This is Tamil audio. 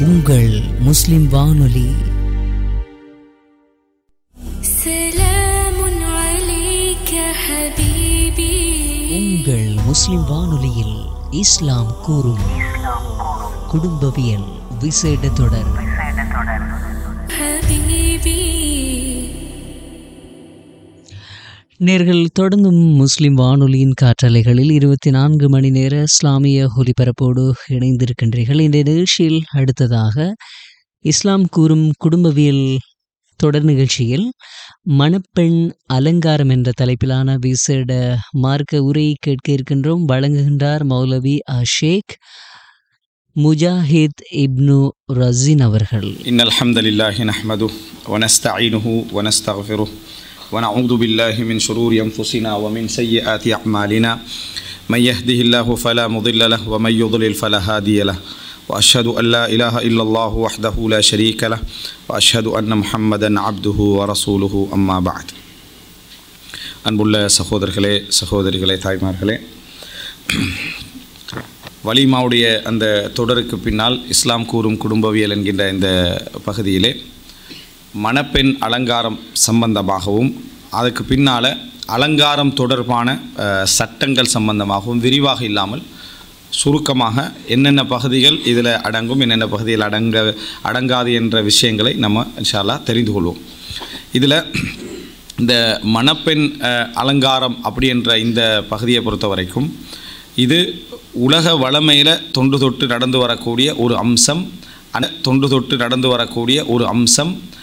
உங்கள் முஸ்லிம் வானொலி سلام عليك حبيبي உங்கள் முஸ்லிம் வானொலியில் இஸ்லாம் கூறும் குடும்பவியல் விசேட தொடர் حبيبي நேர்கள் தொடர்ந்தும் முஸ்லிம் வானொலியின் காற்றலைகளில் இருபத்தி நான்கு மணி நேர இஸ்லாமிய ஒலிபரப்போடு இணைந்திருக்கின்றீர்கள் இந்த நிகழ்ச்சியில் அடுத்ததாக இஸ்லாம் கூறும் குடும்பவியல் தொடர் நிகழ்ச்சியில் மணப்பெண் அலங்காரம் என்ற தலைப்பிலான விசேட மார்க்க உரையை கேட்க இருக்கின்றோம் வழங்குகின்றார் மௌலவி அஷேக் முஜாஹித் இப்னு ரசின் அவர்கள் إن الحمد لله نحمده ونستعينه ونستغفره ونعوذ بالله من شرور أنفسنا ومن سيئات أعمالنا من يهده الله فلا مضل له ومن يضلل فلا هادي له وأشهد أن لا إله إلا الله وحده لا شريك له وأشهد أن محمدا عبده ورسوله أما بعد அன்புள்ள சகோதரர்களே சகோதரிகளே தாய்மார்களே வலிமாவுடைய அந்த தொடருக்கு பின்னால் இஸ்லாம் கூறும் குடும்பவியல் என்கின்ற இந்த பகுதியிலே மணப்பெண் அலங்காரம் சம்பந்தமாகவும் அதுக்கு பின்னால் அலங்காரம் தொடர்பான அஹ், சட்டங்கள் சம்பந்தமாகவும் விரிவாக இல்லாமல் சுருக்கமாக என்னென்ன பகுதிகள் இதில் அடங்கும் என்னென்ன பகுதியில் அடங்க அடங்காது என்ற விஷயங்களை நம்ம இன்ஷா அல்லாஹ் தெரிந்து கொள்வோம் இதில் இந்த மணப்பெண் அஹ், அலங்காரம் அப்படி என்ற இந்த பகுதியை பொறுத்த வரைக்கும் இது உலக வளமையில் தொன்று தொட்டு நடந்து வரக்கூடிய ஒரு அம்சம் அந்த தொன்று தொட்டு நடந்து வரக்கூடிய ஒரு அம்சம்